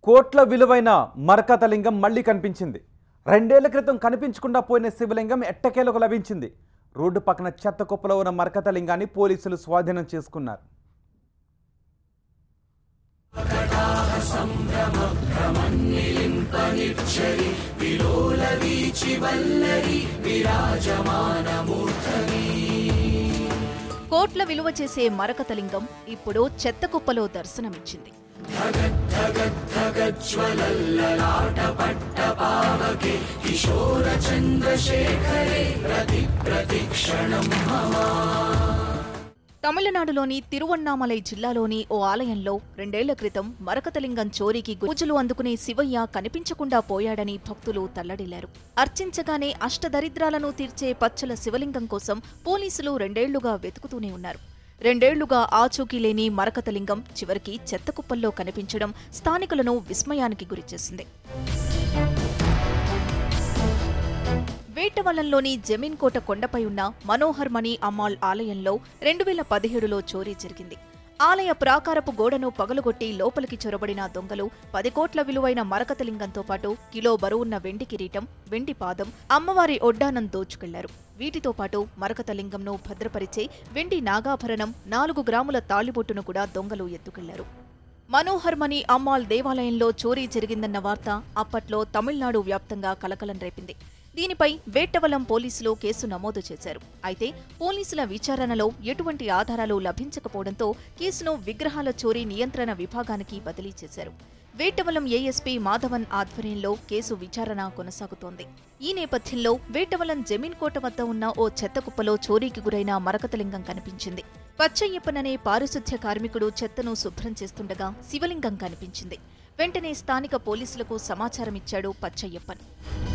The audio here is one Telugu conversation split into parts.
కోట్ల విలువైన మరకతలింగం మళ్ళీ కనిపించింది రెండేళ్ల క్రితం కనిపించకుండా పోయిన శివలింగం ఎట్టకేలకు లభించింది రోడ్డు పక్కన చెత్త కుప్పలో ఉన్న మరకతలింగాన్ని పోలీసులు స్వాధీనం చేసుకున్నారు కోట్ల విలువ చేసే మరకతలింగం ఇప్పుడు చెత్త కుప్పలో దర్శనమిచ్చింది తమిళనాడులోని తిరువన్నామలై జిల్లాలోని ఓ ఆలయంలో రెండేళ్ల క్రితం మరకతలింగం చోరీకి పూజలు అందుకునే శివయ్య కనిపించకుండా పోయాడని భక్తులు తల్లడిల్లారు అర్చించగానే అష్టదరిద్రాలను తీర్చే పచ్చల శివలింగం కోసం పోలీసులు రెండేళ్లుగా వెతుకుతూనే ఉన్నారు రెండేళ్లుగా ఆచూకీ లేని మరకతలింగం చివరికి చెత్తకుప్పల్లో కనిపించడం స్థానికులను విస్మయానికి గురిచేసింది వేటవలంలోని జమీన్ కోట కొండపై ఉన్న మనోహర్ మణి అమ్మాల్ ఆలయంలో రెండు వేల పదిహేడులో చోరీ జరిగింది ఆలయ ప్రాకారపు గోడను పగలుగొట్టి లోపలికి చొరబడిన దొంగలు పది కోట్ల విలువైన మరకతలింగంతో పాటు కిలో బరువున్న వెండి కిరీటం వెండి పాదం అమ్మవారి ఒడ్డానం దోచుకెళ్లారు వీటితో పాటు మరకతలింగంను భద్రపరిచే వెండి నాగాభరణం నాలుగు గ్రాముల తాళిబొట్టును కూడా దొంగలు ఎత్తుకెళ్లారు మనోహర్ మణి అమ్మాల్ దేవాలయంలో చోరీ జరిగిందన్న వార్త అప్పట్లో తమిళనాడు వ్యాప్తంగా కలకలం రేపింది దీనిపై వేట్టవలం పోలీసులు కేసు నమోదు చేశారు అయితే పోలీసుల విచారణలో ఎటువంటి ఆధారాలు లభించకపోవడంతో కేసును విగ్రహాల చోరీ నియంత్రణ విభాగానికి బదిలీ చేశారు వేటవలం ఏఎస్పీ మాధవన్ ఆధ్వర్యంలో కేసు విచారణ కొనసాగుతోంది ఈ నేపథ్యంలో వేటవలం జమీన్ కోట వద్ద ఉన్న ఓ చెత్తకుప్పలో చోరీకి గురైన మరకతలింగం కనిపించింది పచ్చయ్యప్పననే పారిశుధ్య కార్మికుడు చెత్తను శుభ్రం చేస్తుండగా శివలింగం కనిపించింది వెంటనే స్థానిక పోలీసులకు సమాచారమిచ్చాడు పచ్చయ్యప్పన్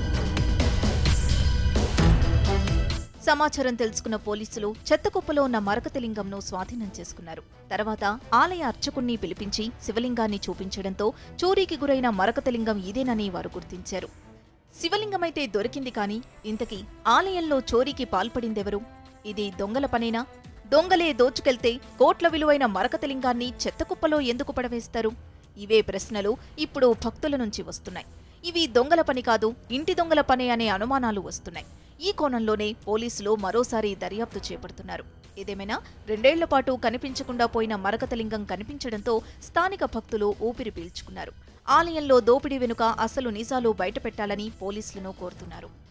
సమాచారం తెలుసుకున్న పోలీసులు చెత్తకుప్పలో ఉన్న మరకతలింగంను స్వాధీనం చేసుకున్నారు తర్వాత ఆలయ అర్చకుణ్ణి పిలిపించి శివలింగాన్ని చూపించడంతో చోరీకి గురైన మరకతలింగం ఇదేనని వారు గుర్తించారు శివలింగమైతే దొరికింది కాని ఇంతకీ ఆలయంలో చోరీకి పాల్పడిందెవరు ఇది దొంగల పనేనా దొంగలే దోచుకెళ్తే కోట్ల విలువైన మరకతలింగాన్ని చెత్తకుప్పలో ఎందుకు పడవేస్తారు ఇవే ప్రశ్నలు ఇప్పుడు భక్తుల నుంచి వస్తున్నాయి ఇవి దొంగల పని కాదు ఇంటి దొంగల పనే అనే అనుమానాలు వస్తున్నాయి ఈ కోణంలోనే పోలీసులు మరోసారి దర్యాప్తు చేపడుతున్నారు ఏదేమైనా రెండేళ్ల పాటు కనిపించకుండా పోయిన మరకతలింగం కనిపించడంతో స్థానిక భక్తులు ఊపిరి పీల్చుకున్నారు ఆలయంలో దోపిడీ వెనుక అసలు నిజాలు బయటపెట్టాలని పోలీసులను కోరుతున్నారు